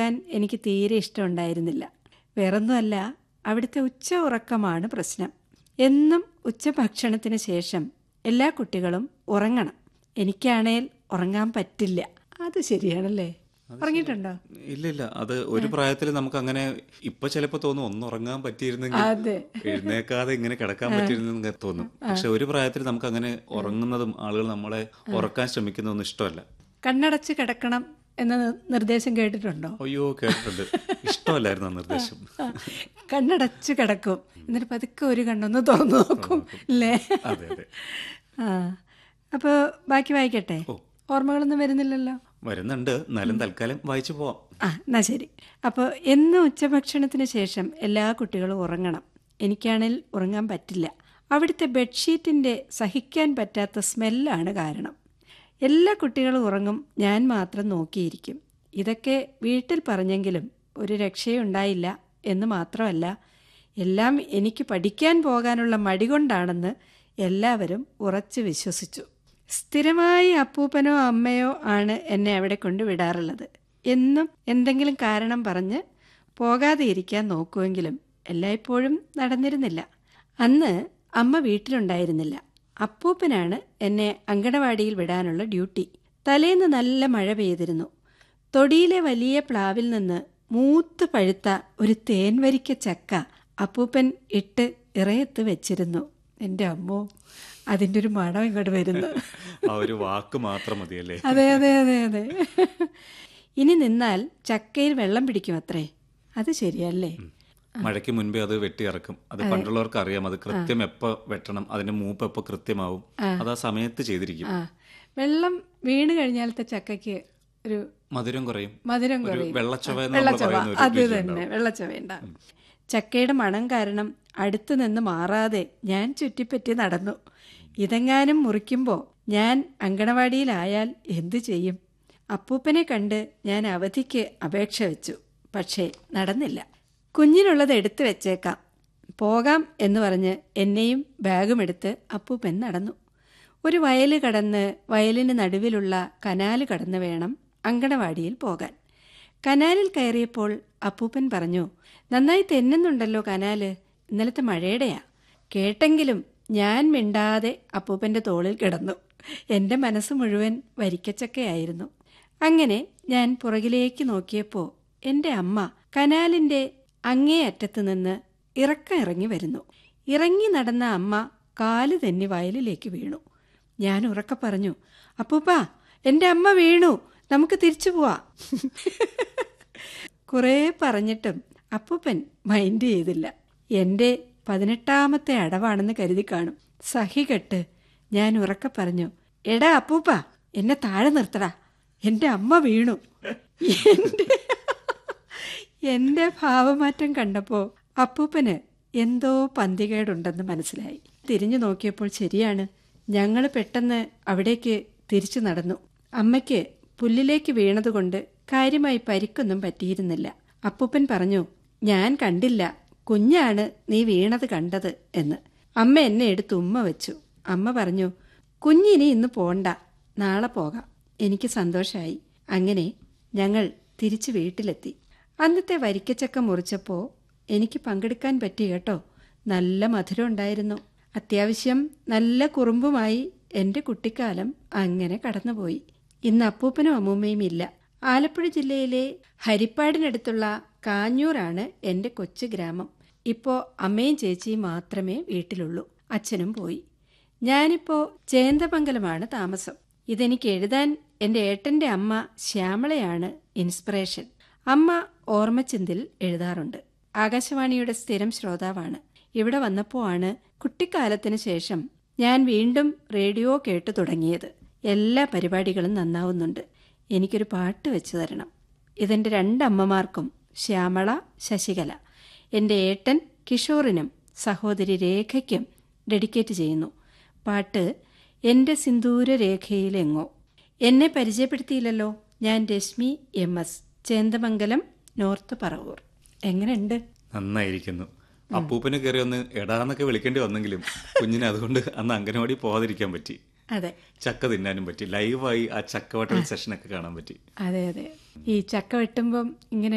ഉറങ്ങാൻ എനിക്ക് തീരെ ഇഷ്ടമുണ്ടായിരുന്നില്ല വേറൊന്നുമല്ല അവിടുത്തെ ഉച്ച ഉറക്കമാണ് പ്രശ്നം എന്നും ഉച്ചഭക്ഷണത്തിന് ശേഷം എല്ലാ കുട്ടികളും ഉറങ്ങണം എനിക്കാണേൽ ഉറങ്ങാൻ പറ്റില്ല അത് ശരിയാണല്ലേ ഉറങ്ങിയിട്ടുണ്ടോ ഇല്ല ഇല്ല അത് ഒരു പ്രായത്തിൽ നമുക്ക് അങ്ങനെ ഇപ്പൊ ചിലപ്പോ തോന്നും ഒന്ന് ഉറങ്ങാൻ പറ്റിയിരുന്നെങ്കിൽ അതെ എഴുന്നേക്കാതെ ഇങ്ങനെ കിടക്കാൻ പറ്റിയിരുന്നെങ്കിൽ തോന്നും പക്ഷെ ഒരു പ്രായത്തിൽ നമുക്ക് അങ്ങനെ ഉറങ്ങുന്നതും ആളുകൾ നമ്മളെ ഉറക്കാൻ ശ്രമിക്കുന്നതൊന്നും ഇഷ്ടമല്ല കണ്ണടച്ച് കിടക്കണം എന്ന നി- നിർദ്ദേശം കേട്ടിട്ടുണ്ടോ അയ്യോ കേട്ടിട്ടുണ്ട് ഇഷ്ടമല്ലായിരുന്നു ആ നിർദ്ദേശം കണ്ണടച്ച് കിടക്കും എന്നിട്ട് പതുക്കെ ഒരു കണ്ണൊന്ന് തുറന്നു നോക്കും അല്ലേ അതെ അതെ ആ അപ്പോൾ ബാക്കി വായിക്കട്ടെ ഓർമ്മകളൊന്നും വരുന്നില്ലല്ലോ വരുന്നുണ്ട് എന്നാലും തൽക്കാലം വായിച്ചു പോവാം ആ എന്നാ ശരി അപ്പോൾ എന്നും ഉച്ചഭക്ഷണത്തിന് ശേഷം എല്ലാ കുട്ടികളും ഉറങ്ങണം എനിക്കാണെങ്കിൽ ഉറങ്ങാൻ പറ്റില്ല അവിടുത്തെ ബെഡ്ഷീറ്റിൻ്റെ സഹിക്കാൻ പറ്റാത്ത സ്മെല്ലാണ് കാരണം എല്ലാ കുട്ടികളും ഉറങ്ങും ഞാൻ മാത്രം നോക്കിയിരിക്കും ഇതൊക്കെ വീട്ടിൽ പറഞ്ഞെങ്കിലും ഒരു രക്ഷയുണ്ടായില്ല എന്ന് മാത്രമല്ല എല്ലാം എനിക്ക് പഠിക്കാൻ പോകാനുള്ള മടി കൊണ്ടാണെന്ന് എല്ലാവരും ഉറച്ചു വിശ്വസിച്ചു സ്ഥിരമായി അപ്പൂപ്പനോ അമ്മയോ ആണ് എന്നെ അവിടെ കൊണ്ടുവിടാറുള്ളത് എന്നും എന്തെങ്കിലും കാരണം പറഞ്ഞ് പോകാതെ ഇരിക്കാൻ നോക്കുമെങ്കിലും എല്ലായ്പ്പോഴും നടന്നിരുന്നില്ല അന്ന് അമ്മ വീട്ടിലുണ്ടായിരുന്നില്ല അപ്പൂപ്പനാണ് എന്നെ അങ്കണവാടിയിൽ വിടാനുള്ള ഡ്യൂട്ടി തലേന്ന് നല്ല മഴ പെയ്തിരുന്നു തൊടിയിലെ വലിയ പ്ലാവിൽ നിന്ന് മൂത്ത് പഴുത്ത ഒരു തേൻവരിക്ക ചക്ക അപ്പൂപ്പൻ ഇട്ട് ഇറയത്ത് വെച്ചിരുന്നു എൻ്റെ അമ്മോ അതിൻ്റെ ഒരു മണം ഇങ്ങോട്ട് വരുന്നു ആ ഒരു വാക്ക് മാത്രം മതിയല്ലേ അതെ അതെ അതെ അതെ ഇനി നിന്നാൽ ചക്കയിൽ വെള്ളം പിടിക്കും അത്രേ അത് ശരിയല്ലേ മഴയ്ക്ക് മുൻപേ അത് വെട്ടി ഇറക്കും അത് പണ്ടുള്ളവർക്ക് അറിയാം അത് കൃത്യം എപ്പോ വെട്ടണം അതിന്റെ മൂപ്പ് എപ്പോ കൃത്യമാവും അത് ആ സമയത്ത് ചെയ്തിരിക്കും ആ വെള്ളം വീണ് കഴിഞ്ഞാലത്തെ ചക്കയ്ക്ക് ഒരു മധുരം കുറയും മധുരം ഒരു കുറയും വെള്ളച്ചവ എന്ന് നമ്മൾ വെള്ളച്ചവ പറയുന്ന ഒരു അത് രുചി തന്നെ വെള്ളച്ചവ ഉണ്ടാവും ചക്കയുടെ മണം കാരണം അടുത്തു നിന്ന് മാറാതെ ഞാൻ ചുറ്റിപ്പറ്റി നടന്നു ഇതെങ്ങാനും മുറിക്കുമ്പോൾ ഞാൻ അങ്കണവാടിയിലായാൽ എന്തു ചെയ്യും അപ്പൂപ്പനെ കണ്ട് ഞാൻ അവധിക്ക് അപേക്ഷ വെച്ചു പക്ഷേ നടന്നില്ല കുഞ്ഞിനുള്ളത് എടുത്തു വെച്ചേക്കാം പോകാം എന്ന് പറഞ്ഞ് എന്നെയും ബാഗും എടുത്ത് അപ്പൂപ്പൻ നടന്നു ഒരു വയല് കടന്ന് വയലിന് നടുവിലുള്ള കനാല് കടന്ന് വേണം അങ്കണവാടിയിൽ പോകാൻ കനാലിൽ കയറിയപ്പോൾ അപ്പൂപ്പൻ പറഞ്ഞു നന്നായി തെന്നുന്നുണ്ടല്ലോ കനാല് ഇന്നലത്തെ മഴയുടെയാ കേട്ടെങ്കിലും ഞാൻ മിണ്ടാതെ അപ്പൂപ്പന്റെ തോളിൽ കിടന്നു എൻ്റെ മനസ്സ് മുഴുവൻ വരിക്കച്ചക്കയായിരുന്നു അങ്ങനെ ഞാൻ പുറകിലേക്ക് നോക്കിയപ്പോൾ എൻ്റെ അമ്മ കനാലിൻ്റെ അങ്ങേ അറ്റത്ത് നിന്ന് ഇറക്കം ഇറങ്ങി വരുന്നു ഇറങ്ങി നടന്ന അമ്മ കാല് തെന്നി വയലിലേക്ക് വീണു ഞാൻ ഉറക്കെ പറഞ്ഞു അപ്പൂപ്പ എൻ്റെ അമ്മ വീണു നമുക്ക് തിരിച്ചു പോവാ കുറേ പറഞ്ഞിട്ടും അപ്പൂപ്പൻ മൈൻഡ് ചെയ്തില്ല എൻ്റെ പതിനെട്ടാമത്തെ അടവാണെന്ന് കരുതി കാണും സഹികെട്ട് ഞാൻ ഉറക്കെ പറഞ്ഞു എടാ അപ്പൂപ്പ എന്നെ താഴെ നിർത്തടാ എൻ്റെ അമ്മ വീണു എൻ്റെ എൻ്റെ ഭാവമാറ്റം കണ്ടപ്പോൾ അപ്പൂപ്പന് എന്തോ പന്തികേടുണ്ടെന്ന് മനസ്സിലായി തിരിഞ്ഞു നോക്കിയപ്പോൾ ശരിയാണ് ഞങ്ങൾ പെട്ടെന്ന് അവിടേക്ക് തിരിച്ചു നടന്നു അമ്മയ്ക്ക് പുല്ലിലേക്ക് വീണതുകൊണ്ട് കാര്യമായി പരിക്കൊന്നും പറ്റിയിരുന്നില്ല അപ്പൂപ്പൻ പറഞ്ഞു ഞാൻ കണ്ടില്ല കുഞ്ഞാണ് നീ വീണത് കണ്ടത് എന്ന് അമ്മ എന്നെ എടുത്ത് ഉമ്മ വെച്ചു അമ്മ പറഞ്ഞു കുഞ്ഞിനി ഇന്ന് പോണ്ട നാളെ പോകാം എനിക്ക് സന്തോഷമായി അങ്ങനെ ഞങ്ങൾ തിരിച്ചു വീട്ടിലെത്തി അന്നത്തെ വരിക്കച്ചക്ക മുറിച്ചപ്പോൾ എനിക്ക് പങ്കെടുക്കാൻ പറ്റി കേട്ടോ നല്ല മധുരം ഉണ്ടായിരുന്നു അത്യാവശ്യം നല്ല കുറുമ്പുമായി എൻ്റെ കുട്ടിക്കാലം അങ്ങനെ കടന്നുപോയി ഇന്ന് അപ്പൂപ്പനും അമ്മൂമ്മയും ഇല്ല ആലപ്പുഴ ജില്ലയിലെ ഹരിപ്പാടിനടുത്തുള്ള കാഞ്ഞൂരാണ് എൻ്റെ കൊച്ചു ഗ്രാമം ഇപ്പോൾ അമ്മയും ചേച്ചിയും മാത്രമേ വീട്ടിലുള്ളൂ അച്ഛനും പോയി ഞാനിപ്പോൾ ചേന്തമംഗലമാണ് താമസം ഇതെനിക്ക് എഴുതാൻ എൻ്റെ ഏട്ടൻ്റെ അമ്മ ശ്യാമളയാണ് ഇൻസ്പിറേഷൻ അമ്മ ഓർമ്മച്ചിന്തിൽ എഴുതാറുണ്ട് ആകാശവാണിയുടെ സ്ഥിരം ശ്രോതാവാണ് ഇവിടെ വന്നപ്പോൾ ആണ് കുട്ടിക്കാലത്തിന് ശേഷം ഞാൻ വീണ്ടും റേഡിയോ കേട്ടു തുടങ്ങിയത് എല്ലാ പരിപാടികളും നന്നാവുന്നുണ്ട് എനിക്കൊരു പാട്ട് വെച്ചു തരണം ഇതെൻ്റെ രണ്ടമ്മമാർക്കും ശ്യാമള ശശികല എൻ്റെ ഏട്ടൻ കിഷോറിനും സഹോദരി രേഖയ്ക്കും ഡെഡിക്കേറ്റ് ചെയ്യുന്നു പാട്ട് എൻ്റെ സിന്ദൂര രേഖയിലെങ്ങോ എന്നെ പരിചയപ്പെടുത്തിയില്ലല്ലോ ഞാൻ Rashmi M S Chendamangalam north Paravur എങ്ങനെയുണ്ട് നന്നായിരിക്കുന്നു അപ്പൂപ്പന് കയറി ഒന്ന് എടാന്നൊക്കെ വിളിക്കേണ്ടി വന്നെങ്കിലും കുഞ്ഞിന് അതുകൊണ്ട് അന്ന് അംഗനവാടി പോകാതിരിക്കാൻ പറ്റി അതെ ചക്ക തിന്നാനും പറ്റി ലൈവായി ആ ചക്കവട്ടൽ സെഷനൊക്കെ കാണാൻ പറ്റി അതെ അതെ ഈ ചക്ക വെട്ടുമ്പം ഇങ്ങനെ